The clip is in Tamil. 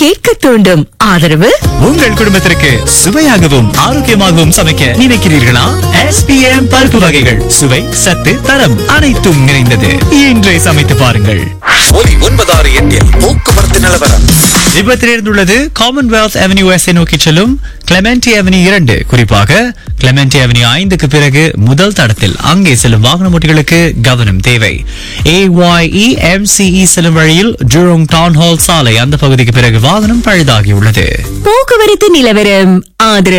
கேட்க தூண்டும் ஆதரவு உங்கள் குடும்பத்திற்கு சுவையாகவும் ஆரோக்கியமாகவும் சமைக்க நினைக்கிறீர்களா எஸ்பிஎம் பருப்பு வகைகள் சுவை சத்து தரம் அனைத்தும் நிறைந்தது இன்றே சமைத்து பாருங்கள் ஒலி ஒன்பதாறு எட்டில் போக்குவரத்து நிலவரம் விபத்தில் இருந்துள்ளது காமன்வெல்த் அவென்யூ எஸ்ஐ நோக்கி செல்லும் கிளமெண்டி அவென்யூ இரண்டு குறிப்பாக கிளமெண்டி அவென்யூ ஐந்துக்கு பிறகு முதல் தடத்தில் அங்கே செல்லும் வாகன ஓட்டிகளுக்கு கவனம் தேவை ஏஒய்இ எம்சிஇ செல்லும் வழியில் ஜூரோங் டவுன் ஹால் சாலை அந்த பகுதிக்கு பிறகு வாகனம் பழுதாகியுள்ளது போக்குவரத்து நிலவரம் ஆதரவு